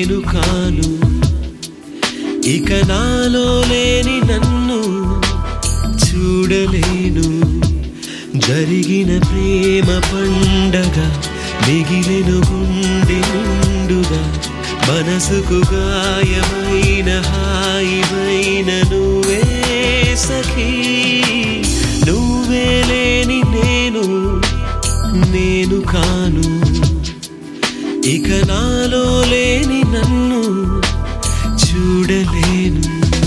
నేను కాను ఇక నాలో లేని నన్ను చూడలేను జరిగిన ప్రేమ పండగ మిగిలెను గుండె నిండుగా మనసుకు గాయమైన హాయిమైన నువ్వే సఖీ నువ్వే లేని నేను నేను కాను ఇక నాలో లేని నన్ను చూడలేను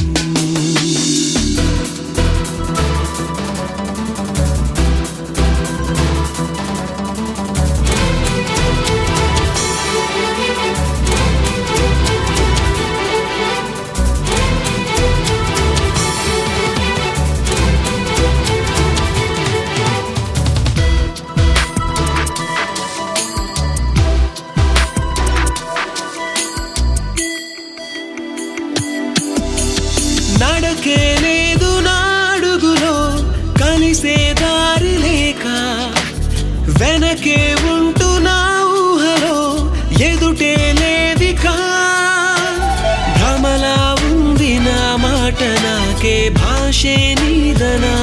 నడకే లేదు నాడుగులో కలిసే దారి లేక వెనకే ఉంటూ నా ఊహలో ఎదుటే లేదికా భ్రమలా ఉంది నా మాట నాకే భాషే నీదనా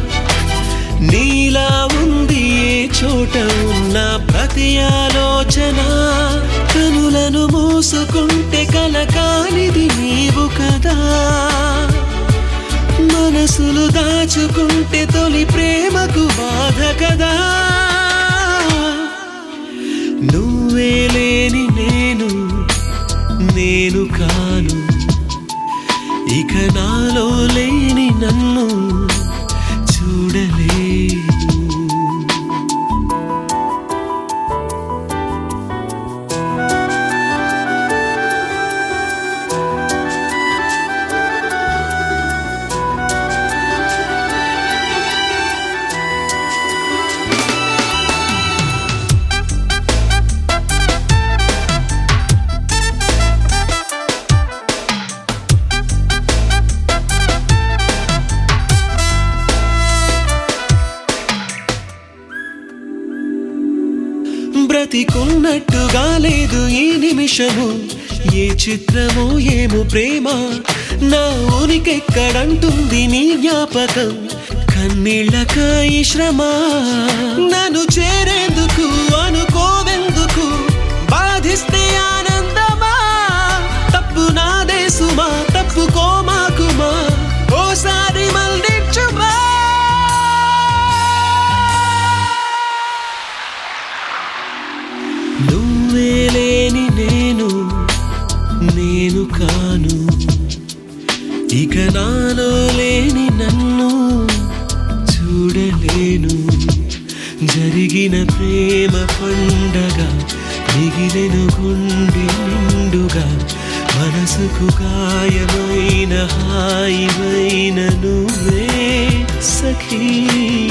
నీలా ఉంది ఏ చోట ఉన్న ప్రతి ఆలోచన కనులను మూసుకుంటే కలకానిది నీవు కదా మనసులు దాచుకుంటే తొలి ప్రేమకు బాధ కదా నువ్వే లేని నేను నేను కాను ఇక నాలో లేని నన్ను చూడలేను బ్రతికున్నట్టుగా లేదు ఈ నిమిషము ఏ చిత్రమో ఏమో ప్రేమ నా ఊరికెక్కడంటుంది నీ జ్ఞాపకం కన్నీళ్ళక ఈ శ్రమ నన్ను చేరేందుకు అనుకోవెందుకు బాధిస్తే ఆనందమా తప్పు నాదే సుమా తప్పుకోమాకుమా ఓసారి మళ్ళించుమా నువ్వే లేని నేను నేను కాను ఇక నాలో లేని నన్ను చూడలేను జరిగిన ప్రేమ పండగ మిగిలెను గుండె నిండుగా మనసుకు గాయమైన హాయిమైన నువ్వే సఖీ